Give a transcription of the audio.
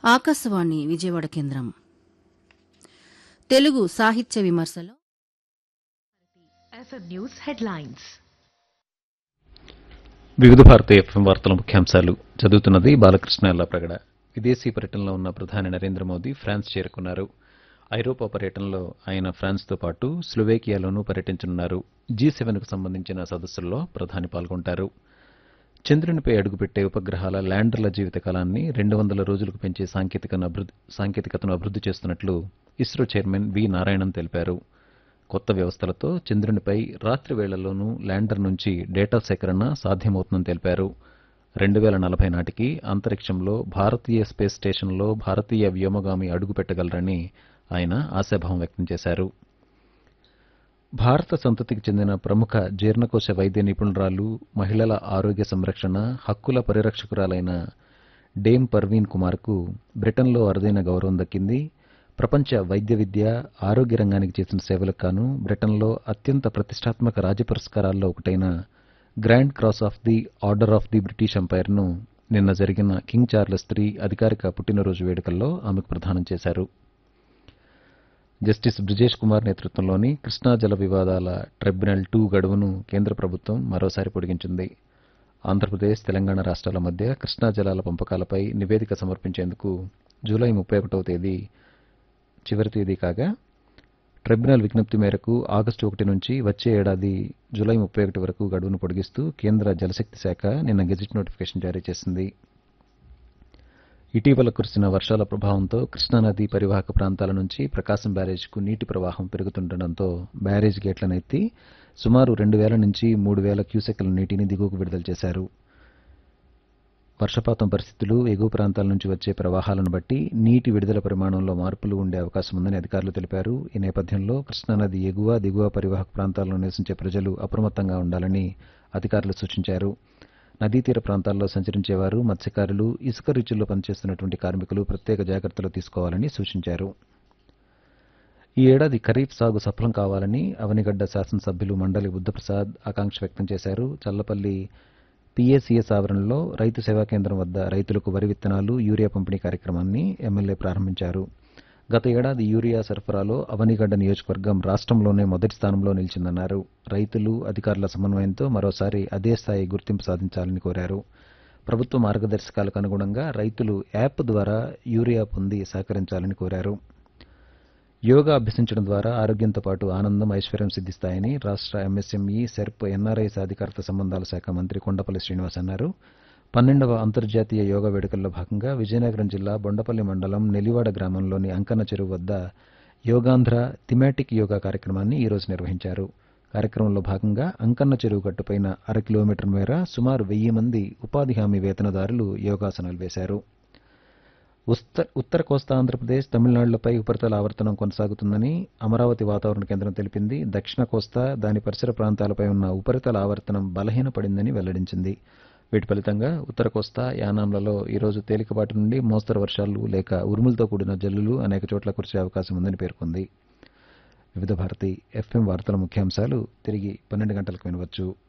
ఆకాశవాణి విజయవాడ కేంద్రం తెలుగు సాహిత్య విమర్శలో FM News headlines. వివిధ భారత ఎఫ్ఎం వార్తల ముఖ్యాంశాలు చదువుతున్నది బాలకృష్ణ ప్రగడ విదేశీ పర్యటనలో ఉన్న ప్రధాని నరేంద్ర మోదీ ఫ్రాన్స్ చేరుకున్నారు ఐరోపా పర్యటనలో ఆయన ఫ్రాన్స్తో పాటు స్లోవేకియాలోనూ పర్యటించనున్నారు జీ సెవెన్కు సంబంధించిన సదస్సుల్లో ప్రధాని పాల్గొంటారు చంద్రునిపై అడుగుపెట్టే ఉపగ్రహాల ల్యాండర్ల జీవితకాలాన్ని రెండు వందల రోజులకు పెంచే సాంకేతికను అభివృద్ధి సాంకేతికతను అభివృద్ధి చేస్తున్నట్లు ఇస్రో చైర్మన్ వి నారాయణన్ తెలిపారు కొత్త వ్యవస్థలతో చంద్రునిపై రాత్రి వేళల్లోనూ ల్యాండర్ నుంచి డేటా సేకరణ సాధ్యమవుతుందని తెలిపారు రెండు వేల నలభై నాటికి అంతరిక్షంలో భారతీయ స్పేస్ స్టేషన్లో భారతీయ వ్యోమగామి అడుగుపెట్టగలరని ఆయన ఆశాభావం వ్యక్తం చేశారు భారత సంతతికి చెందిన ప్రముఖ జీర్ణకోశ వైద్య నిపుణురాలు మహిళల ఆరోగ్య సంరక్షణ హక్కుల పరిరక్షకురాలైన డేమ్ పర్వీన్ కుమార్కు బ్రిటన్లో అరుదైన గౌరవం దక్కింది ప్రపంచ వైద్య విద్య ఆరోగ్య రంగానికి చేసిన సేవలకు గాను బ్రిటన్లో అత్యంత ప్రతిష్టాత్మక రాజ్య పురస్కారాల్లో ఒకటైన grand cross of the order of the British ఎంపైర్ను నిన్న జరిగిన కింగ్ చార్లెస్ త్రీ అధికారిక పుట్టినరోజు వేడుకల్లో ఆమెకు ప్రదానం చేశారు జస్టిస్ బ్రిజేష్ కుమార్ నేతృత్వంలోని కృష్ణా జల వివాదాల ట్రిబ్యునల్ టూ గడువును కేంద్ర ప్రభుత్వం మరోసారి పొడిగించింది ఆంధ్రప్రదేశ్ తెలంగాణ రాష్ట్రాల మధ్య కృష్ణా జలాల పంపకాలపై నివేదిక సమర్పించేందుకు జూలై ముప్పై ఒకటవ తేదీ చివరి తేదీ కాగా ట్రిబ్యునల్ విజ్ఞప్తి మేరకు ఆగస్టు ఒకటి నుంచి వచ్చే ఏడాది జూలై ముప్పై ఒకటి వరకు గడువును పొడిగిస్తూ కేంద్ర జలశక్తి శాఖ నిన్న గెజిట్ నోటిఫికేషన్ జారీ చేసింది ఇటీవల కురిసిన వర్షాల ప్రభావంతో కృష్ణానది పరివాహక ప్రాంతాల నుంచి ప్రకాశం బ్యారేజ్కు నీటి ప్రవాహం పెరుగుతుండటంతో బ్యారేజ్ గేట్లను ఎత్తి సుమారు రెండు వేల నుంచి మూడు వేల క్యూసెక్ల నీటిని దిగువకు విడుదల చేశారు వర్షపాతం పరిస్థితులు ఎగువ ప్రాంతాల నుంచి వచ్చే ప్రవాహాలను బట్టి నీటి విడుదల పరిమాణంలో మార్పులు ఉండే అవకాశం ఉందని అధికారులు తెలిపారు ఈ నేపథ్యంలో కృష్ణానది ఎగువ దిగువ పరివాహక ప్రాంతాల్లో నివసించే ప్రజలు అప్రమత్తంగా ఉండాలని అధికారులు సూచించారు నదీ తీర ప్రాంతాల్లో సంచరించేవారు మత్స్యకారులు ఇసుక రుచుల్లో పనిచేస్తున్నటువంటి కార్మికులు ప్రత్యేక జాగ్రత్తలు తీసుకోవాలని సూచించారు ఈ ఏడాది ఖరీఫ్ సాగు సఫలం కావాలని అవనిగడ్డ శాసనసభ్యులు మండలి బుద్ధప్రసాద్ ఆకాంక్ష వ్యక్తం చేశారు చల్లపల్లి పీఏసీఎస్ ఆవరణలో రైతు సేవా కేంద్రం వద్ద రైతులకు వరి విత్తనాలు యూరియా పంపిణీ కార్యక్రమాన్ని ఎమ్మెల్యే ప్రారంభించారు గత ఏడాది యూరియా సరఫరాలో అవనిగడ్డ నియోజకవర్గం రాష్ట్రంలోనే మొదటి స్థానంలో నిలిచిందన్నారు రైతులు అధికారుల సమన్వయంతో మరోసారి అదే స్థాయి గుర్తింపు సాధించాలని కోరారు ప్రభుత్వ మార్గదర్శకాలకు అనుగుణంగా రైతులు యాప్ ద్వారా యూరియా పొంది సహకరించాలని కోరారు యోగా అభ్యసించడం ద్వారా ఆరోగ్యంతో పాటు ఆనందం ఐశ్వర్యం సిద్ధిస్తాయని రాష్ట్ర ఎంఎస్ఎంఈ సెర్ప్ ఎన్ఆర్ఐ సాధికారత సంబంధాల శాఖ మంత్రి కొండపల్లి శ్రీనివాస్ అన్నారు పన్నెండవ అంతర్జాతీయ యోగా వేడుకల్లో భాగంగా విజయనగరం జిల్లా బొండపల్లి మండలం నెలివాడ గ్రామంలోని అంకన్న చెరువు వద్ద యోగాంధ్ర థిమాటిక్ యోగా కార్యక్రమాన్ని ఈరోజు నిర్వహించారు కార్యక్రమంలో భాగంగా అంకన్న చెరువు గట్టుపైన అర కిలోమీటర్ మేర సుమారు వెయ్యి మంది ఉపాధి హామీ వేతనదారులు యోగాసనాలు వేశారు ఉత్తర ఉత్తర కోస్తా ఆంధ్రప్రదేశ్ తమిళనాడులపై ఉపరితల ఆవర్తనం కొనసాగుతుందని అమరావతి వాతావరణ కేంద్రం తెలిపింది దక్షిణ కోస్తా దాని పరిసర ప్రాంతాలపై ఉన్న ఉపరితల ఆవర్తనం బలహీనపడిందని వెల్లడించింది వీటి ఫలితంగా ఉత్తర కోస్తా యానాంలలో ఈరోజు తేలికపాటి నుండి మోస్తరు వర్షాలు లేక ఉరుములతో కూడిన జల్లులు అనేక చోట్ల కురిసే అవకాశం ఉందని పేర్కొంది వివిధ భారతి ఎఫ్ఎం వార్తల ముఖ్యాంశాలు తిరిగి పన్నెండు గంటలకు వినవచ్చు